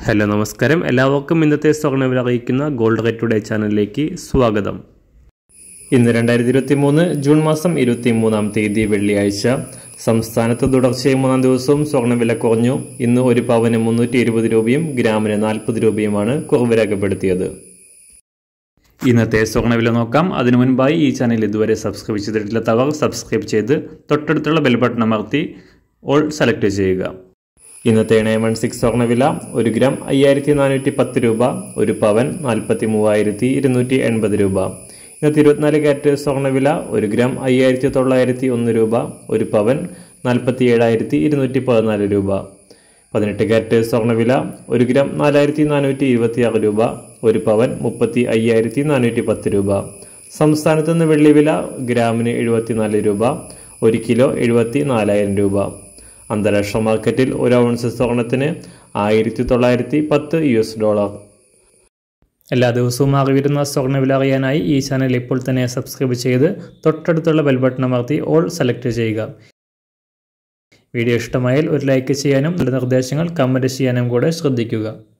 hello നമസ്കാരം എല്ലാവർക്കും ഇന്നത്തെ സ്വർണ്ണവില അറിയിക്കുന്ന ഗോൾഡ് റേറ്റ് ടുഡേ ചാനലിലേക്ക് സ്വാഗതം ഇന്ന് രണ്ടായിരത്തി ഇരുപത്തി മൂന്ന് ജൂൺ മാസം ഇരുപത്തി മൂന്നാം തീയതി വെള്ളിയാഴ്ച സംസ്ഥാനത്ത് തുടർച്ചയായി മൂന്നാം ദിവസവും സ്വർണ്ണവില കുറഞ്ഞു ഇന്ന് ഒരു പവന് മുന്നൂറ്റി ഇരുപത് രൂപയും ഗ്രാമിന് നാൽപ്പത് രൂപയുമാണ് കുറവ് രേഖപ്പെടുത്തിയത് ഇന്നത്തെ സ്വർണ്ണവില നോക്കാം അതിനു മുൻപായി ഈ ചാനൽ ഇതുവരെ സബ്സ്ക്രൈബ് ചെയ്തിട്ടില്ലാത്തവർ സബ്സ്ക്രൈബ് ചെയ്ത് തൊട്ടടുത്തുള്ള ബെൽ ബട്ടൺ അമർത്തി ഓൾ സെലക്ട് ചെയ്യുക ഇന്നത്തെ നയൻ വൺ സിക്സ് സ്വർണ്ണവില ഒരു ഗ്രാം അയ്യായിരത്തി നാനൂറ്റി പത്ത് രൂപ ഒരു പവൻ നാൽപ്പത്തി മൂവായിരത്തി ഇരുന്നൂറ്റി എൺപത് രൂപ ഇന്നത്തെ ഇരുപത്തിനാല് ക്യാരറ്റ് സ്വർണ്ണവില ഒരു ഗ്രാം അയ്യായിരത്തി തൊള്ളായിരത്തി ഒന്ന് രൂപ ഒരു പവൻ നാൽപ്പത്തി ഏഴായിരത്തി ഇരുന്നൂറ്റി പതിനാല് രൂപ പതിനെട്ട് ക്യാരറ്റ് സ്വർണ്ണവില ഒരു ഗ്രാം നാലായിരത്തി നാനൂറ്റി ഇരുപത്തി ആറ് രൂപ ഒരു പവൻ മുപ്പത്തി അയ്യായിരത്തി നാനൂറ്റി പത്ത് രൂപ സംസ്ഥാനത്ത് നിന്ന് വെള്ളിവില ഗ്രാമിന് എഴുപത്തിനാല് രൂപ ഒരു കിലോ എഴുപത്തി നാലായിരം രൂപ അന്താരാഷ്ട്ര മാർക്കറ്റിൽ ഒരു ഔൺസ് സ്വർണത്തിന് ആയിരത്തി തൊള്ളായിരത്തി പത്ത് യു എസ് ഡോളർ എല്ലാ ദിവസവും മാറി വരുന്ന സ്വർണ്ണവില അറിയാനായി ഈ ചാനൽ ഇപ്പോൾ തന്നെ സബ്സ്ക്രൈബ് ചെയ്ത് തൊട്ടടുത്തുള്ള ബെൽ ബട്ടൺ അമർത്തി ഓൾ സെലക്ട് ചെയ്യുക വീഡിയോ ഇഷ്ടമായാൽ ഒരു ലൈക്ക് ചെയ്യാനും നല്ല നിർദ്ദേശങ്ങൾ കമൻറ്റ് ചെയ്യാനും കൂടെ ശ്രദ്ധിക്കുക